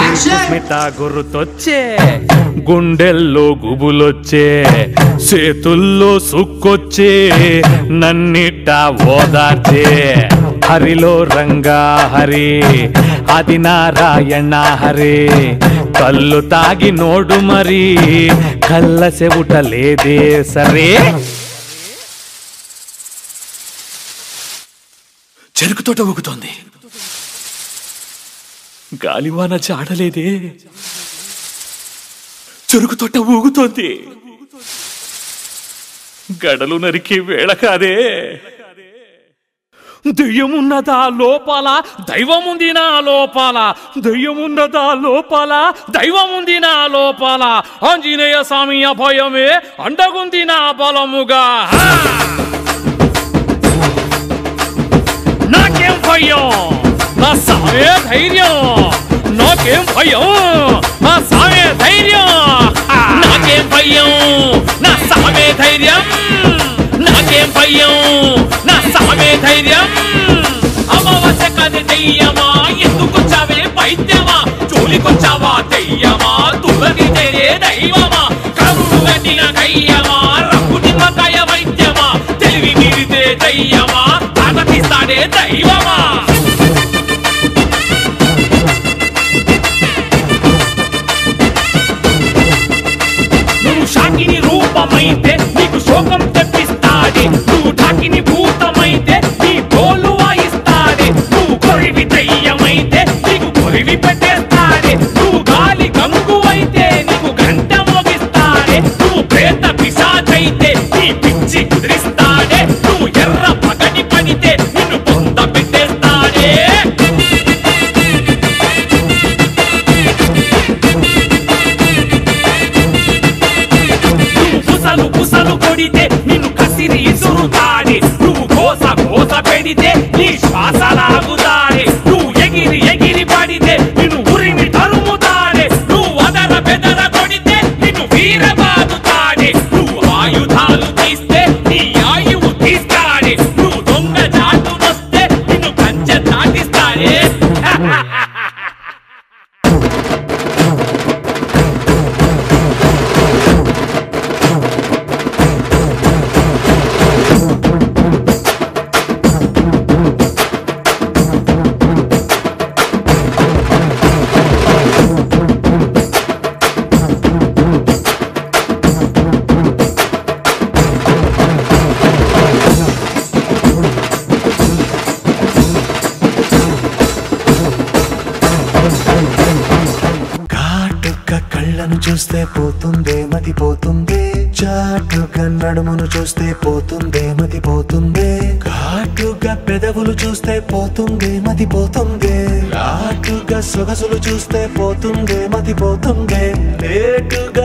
సుస్మిత గుర్తొచ్చే గుండెల్లో గుబులొచ్చే చేతుల్లో సుక్కొచ్చే నన్నిట ఓదార్చే హరిలో రంగా హరి అది నారాయణ హరి కళ్ళు తాగి నోడు మరి కళ్ళ చెవుట లేదే సరే చెరుకు తోట ఊగుతోంది గాలివాన చాడలేదే చెరుకు తోట ఊగుతోంది గడలు నరికి వేళ కాదే దెయ్యమున్నదా లోపల దైవముంది నా లోపల దెయ్యమున్నదా లోపల దైవముంది నా లోపల ఆంజనేయ స్వామి అభయమే అండగుంది నా బలముగా హా! నాకేం భయం నా సామే ధైర్యం నాకేం భయం నా సామే ధైర్యం నాకేం భయం నా సామే ధైర్యం నాకేం భయం నా సామే ధైర్యం అమావాస్య కాని దెయ్యమా ఎందుకొచ్చావే వైద్యమా జోలికొచ్చావా దెయ్యమా తులది తెరే దైవమా కరుడు గట్టిన కయ్యమా రంగు నిమ్మకాయ వైద్యమా తెలివి మీరితే దయ్యమా తాగతిస్తాడే దైవమా నువ్వు షాకిని రూపమైతే నీకు శోకం తెప్పిస్తాడే నువ్వు ఢాకిని భూతమైతే నీ తోలు వాయిస్తాడే నువ్వు కొరివి దయ్యమైతే నీకు కొరివి పెట్టేస్తాడే నువ్వు గాలి గంగువైతే నీకు గంట మోగిస్తాడే నువ్వు ప్రేత పిశాచైతే నీ పిచ్చి కుదిరిస్తాడే నువ్వు ఎర్ర పగటి పడితే నిన్ను పొంద పెట్టేస్తాడే నువ్వు పుసలు పుసలు కొడితే నిన్ను కసిరి ఇసురుతాడే నువ్వు కోస కోస పెడితే నీ శ్వాస లాగుతాడే నువ్వు ఎగిరి ఎగిరి పడితే నిన్ను ఉరిమి తరుముతాడే నువ్వు అదర బెదర కొడితే నిన్ను వీరబాదుతాడే నువ్వు ఆయుధాలు తీస్తే నీ ఆయువు తీస్తాడే నువ్వు దొంగ చాటునొస్తే నిన్ను కంచె దాటిస్తాడే ఘాటుగా కళ్ళను చూస్తే పోతుందే మతి పోతుందే చాటుగా నడుమును చూస్తే పోతుందే మతి పోతుందే ఘాటుగా పెదవులు చూస్తే పోతుందే మతి పోతుందే ఘాటుగా సొగసులు చూస్తే పోతుందే మతి పోతుందే లేటుగా